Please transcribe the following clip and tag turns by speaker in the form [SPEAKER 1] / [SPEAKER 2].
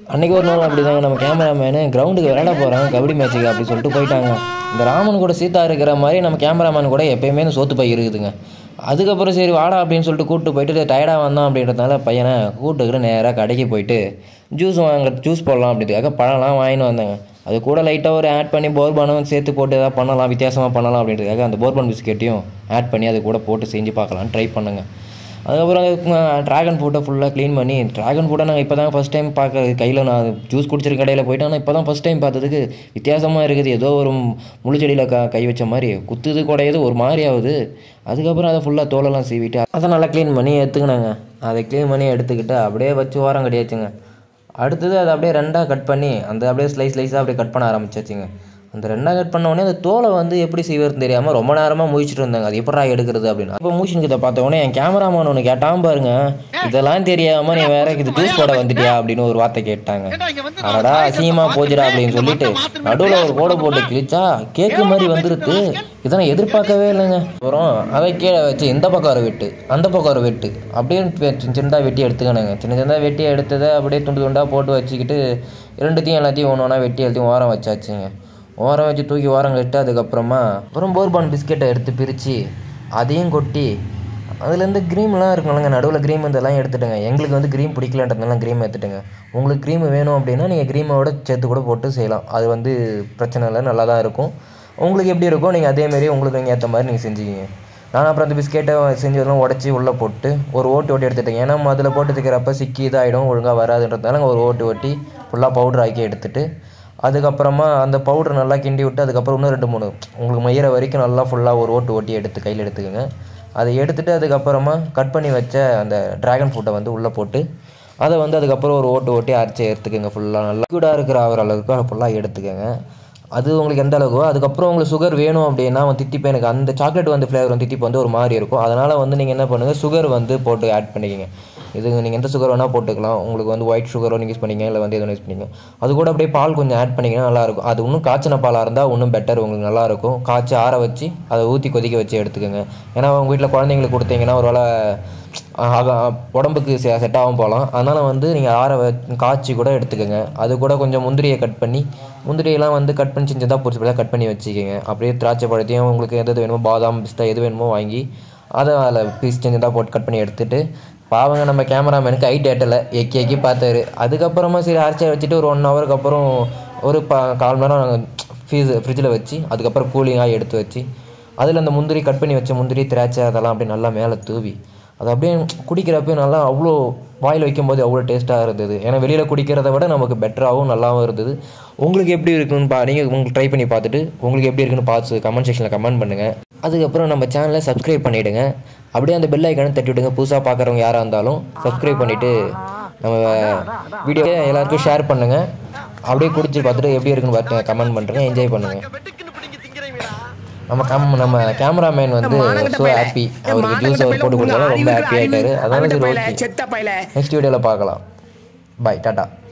[SPEAKER 1] அன்றைக்கி ஒரு நாள் அப்படி தாங்க நம்ம கேமராமேனு கிரவுண்டுக்கு விளையாட போகிறாங்க கபடி மேட்ச்சுக்கு அப்படி சொல்லிட்டு போயிட்டாங்க இந்த ராமன் கூட சீதா இருக்கிற மாதிரி நம்ம கேமராமேன் கூட எப்பயுமே இந்த சோத்து பை இருக்குதுங்க அதுக்கப்புறம் சரி வாடா அப்படின்னு சொல்லிட்டு கூப்பிட்டு போயிட்டு டயர்டாக வந்தான் அப்படின்றதுனால பையனை கூப்பிட்டுக்கிற நேராக கடைக்கு போயிட்டு ஜூஸ் வாங்க ஜூஸ் போடலாம் அப்படின்றதுக்காக பழம்லாம் வாங்கின்னு வந்தாங்க அது கூட லைட்டாக ஒரு ஆட் பண்ணி போர்பானும் சேர்த்து போட்டு எதாவது பண்ணலாம் வித்தியாசமாக பண்ணலாம் அப்படின்றதுக்காக அந்த போர்பான் பிஸ்கெட்டையும் ஆட் பண்ணி அது கூட போட்டு செஞ்சு பார்க்கலாம் ட்ரை பண்ணுங்க அதுக்கப்புறம் ட்ராகன் ஃப்ரூட்டை ஃபுல்லாக க்ளீன் பண்ணி ட்ராகன் ஃப்ரூட்டை நாங்கள் இப்போ தான் ஃபஸ்ட் டைம் பார்க்க கையில் நான் ஜூஸ் குடிச்சிருக்க கடையில் போயிட்டு ஆனால் இப்போ தான் ஃபஸ்ட் டைம் பார்த்ததுக்கு வித்தியாசமாக இருக்குது ஏதோ ஒரு முள்ளு செடியில் க கை வச்ச மாதிரி குத்துது குடையுது ஒரு மாதிரி ஆகுது அதுக்கப்புறம் அதை ஃபுல்லாக தோலெல்லாம் சீவிட்டு அதை நல்லா க்ளீன் பண்ணி எடுத்துக்கினாங்க அதை க்ளீன் பண்ணி எடுத்துக்கிட்டு அப்படியே வச்சு ஓரம் கட்டியாச்சுங்க அடுத்தது அதை அப்படியே ரெண்டாக கட் பண்ணி அந்த அப்படியே ஸ்லைஸ் ஸ்லைஸாக அப்படியே கட் பண்ண ஆரம்பிச்சாச்சுங்க அந்த ரெண்டாக கட் பண்ண உடனே அந்த தோலை வந்து எப்படி செய்வதுன்னு தெரியாமல் ரொம்ப நேரமாக முழிச்சிட்டு இருந்தாங்க அது எப்படா எடுக்கிறது அப்படின்னு இப்போ மூஷின் கிட்ட பார்த்த உடனே என் கேமராமேன் ஒன்று கேட்டான் பாருங்க இதெல்லாம் தெரியாமல் நீ வேற இது ஜூஸ் போட வந்துட்டியா அப்படின்னு ஒரு வார்த்தை கேட்டாங்க அடடா அசிங்கமாக போச்சுடா அப்படின்னு சொல்லிட்டு நடுவில் ஒரு கோடை போட்டு கிழிச்சா கேக்கு மாதிரி வந்துருது இதை நான் எதிர்பார்க்கவே இல்லைங்க அப்புறம் அதை கீழே வச்சு இந்த பக்கம் ஒரு வெட்டு அந்த பக்கம் ஒரு வெட்டு அப்படியே சின்ன சின்னதாக வெட்டி எடுத்துக்கணுங்க சின்ன சின்னதாக வெட்டி எடுத்ததை அப்படியே துண்டு துண்டாக போட்டு வச்சுக்கிட்டு ரெண்டுத்தையும் எல்லாத்தையும் ஒன்று ஒன்றா வெட்டி எல்லாத்தையும் ஓரம் வச்சாச்சுங்க ஓரம் வச்சு தூக்கி ஓரம் கட்டு அதுக்கப்புறமா அப்புறம் போர்பான் பிஸ்கெட்டை எடுத்து பிரித்து அதையும் கொட்டி அதுலேருந்து க்ரீம்லாம் இருக்குல்லங்க நடுவில் க்ரீம் இதெல்லாம் எடுத்துட்டுங்க எங்களுக்கு வந்து க்ரீம் பிடிக்கலன்றதுனால க்ரீம் எடுத்துட்டுங்க உங்களுக்கு க்ரீம் வேணும் அப்படின்னா நீங்கள் க்ரீமோட சேர்த்து கூட போட்டு செய்யலாம் அது வந்து பிரச்சனை இல்லை நல்லா தான் இருக்கும் உங்களுக்கு எப்படி இருக்கோ நீங்கள் அதேமாரி உங்களுக்கு நீங்கள் ஏற்ற மாதிரி நீங்கள் செஞ்சுக்கிங்க நான் அப்புறம் அந்த பிஸ்கெட்டை செஞ்சதெல்லாம் உடச்சி உள்ளே போட்டு ஒரு ஓட்டு ஓட்டி எடுத்துட்டேன் ஏன்னா அதில் போட்டு தைக்கிறப்ப சிக்கி இதாகிடும் ஒழுங்காக வராதுன்றதுனால ஒரு ஓட்டு ஓட்டி ஃபுல்லாக பவுடர் ஆக்கி எடுத்துட்டு அதுக்கப்புறமா அந்த பவுடர் நல்லா கிண்டி விட்டு அதுக்கப்புறம் இன்னும் ரெண்டு மூணு உங்களுக்கு மயிற வரைக்கும் நல்லா ஃபுல்லாக ஒரு ஓட்டு ஓட்டி எடுத்து கையில் எடுத்துக்கோங்க அதை எடுத்துட்டு அதுக்கப்புறமா கட் பண்ணி வச்ச அந்த ட்ராகன் ஃப்ரூட்டை வந்து உள்ளே போட்டு அதை வந்து அதுக்கப்புறம் ஒரு ஓட்டு ஓட்டி அரைச்சி எடுத்துக்கோங்க ஃபுல்லாக நல்லா லிக்விடாக இருக்கிற ஆகிற அளவுக்கு ஃபுல்லாக எடுத்துக்கோங்க அது உங்களுக்கு எந்த அளவுக்கோ அதுக்கப்புறம் உங்களுக்கு சுகர் வேணும் அப்படின்னா அவன் தித்திப்பு எனக்கு அந்த சாக்லேட் வந்து ஃப்ளேவர் வந்து தித்திப்பு வந்து ஒரு மாதிரி இருக்கும் அதனால் வந்து நீங்கள் என்ன பண்ணுங்கள் சுகர் வந்து போட்டு ஆட் பண்ணிக்கோங்க இது நீங்கள் எந்த சுகர் வேணால் போட்டுக்கலாம் உங்களுக்கு வந்து ஒயிட் சுகரோ நீங்கள் யூஸ் பண்ணிங்க இல்லை வந்து எதுவும் யூஸ் பண்ணிங்க அது கூட அப்படியே பால் கொஞ்சம் ஆட் பண்ணிங்கன்னா நல்லாயிருக்கும் அது இன்னும் காய்ச்சின பாலாக இருந்தால் இன்னும் பெட்டர் உங்களுக்கு நல்லாயிருக்கும் காய்ச்சி ஆற வச்சு அதை ஊற்றி கொதிக்க வச்சு எடுத்துக்கோங்க ஏன்னா உங்கள் வீட்டில் குழந்தைங்களுக்கு கொடுத்தீங்கன்னா ஒரு வேளை உடம்புக்கு செட் ஆகும் போகலாம் அதனால் வந்து நீங்கள் ஆற வ காய்ச்சி கூட எடுத்துக்கோங்க அது கூட கொஞ்சம் முந்திரியை கட் பண்ணி முந்திரியெல்லாம் வந்து கட் பண்ணி செஞ்சதாக பொரிச்சு பொரிச்சா கட் பண்ணி வச்சுக்கோங்க அப்படியே திராட்சை பழத்தையும் உங்களுக்கு எது எது வேணுமோ பாதாம் பிஸ்தா எது வேணுமோ வாங்கி அதை அதில் பீஸ் செஞ்சதாக போட்டு கட் பண்ணி எடுத்துகிட்டு பாவங்க நம்ம கேமராமேனுக்கு ஐ டேட்டில் எக்கி எக்கி பார்த்தாரு அதுக்கப்புறமா சரி அரைச்சி வச்சுட்டு ஒரு ஒன் ஹவருக்கு அப்புறம் ஒரு ப கால் மணி நேரம் ஃபீஸ் ஃப்ரிட்ஜில் வச்சு அதுக்கப்புறம் கூலிங்காக எடுத்து வச்சு அதில் அந்த முந்திரி கட் பண்ணி வச்ச முந்திரி திராட்சை அதெல்லாம் அப்படியே நல்லா மேலே தூவி அது அப்படியே குடிக்கிறப்ப நல்லா அவ்வளோ வாயில் வைக்கும்போது அவ்வளோ டேஸ்ட்டாக இருந்தது ஏன்னா வெளியில் குடிக்கிறத விட நமக்கு பெட்டராகவும் நல்லாவும் இருந்தது உங்களுக்கு எப்படி இருக்குன்னு பா நீங்கள் உங்களுக்கு ட்ரை பண்ணி பார்த்துட்டு உங்களுக்கு எப்படி இருக்குன்னு பார்த்து கமெண்ட் செக்ஷனில் கமெண்ட் பண்ணுங்கள் அதுக்கப்புறம் நம்ம சேனலை சப்ஸ்கிரைப் பண்ணிவிடுங்க அப்படியே அந்த பெல் ஐக்கானை தட்டி விடுங்க புதுசாக பார்க்குறவங்க யாராக இருந்தாலும் சப்ஸ்கிரைப் பண்ணிவிட்டு நம்ம வீடியோ எல்லாருக்கும் ஷேர் பண்ணுங்கள் அப்படியே குடிச்சு பார்த்துட்டு எப்படி இருக்குன்னு பார்த்து கமெண்ட் பண்ணுறேங்க என்ஜாய் பண்ணுங்கள் நம்ம கம் நம்ம கேமராமேன் வந்து ஸோ ஹாப்பி அவருக்கு ஜூஸ் அவர் போட்டு கொடுத்தாலும் ரொம்ப ஹாப்பி ஆகிட்டாரு அதனால சரி ஓகே
[SPEAKER 2] செத்த பையல
[SPEAKER 1] நெக்ஸ்ட் வீடியோவில் பார்க்கலாம் பாய் டாட்டா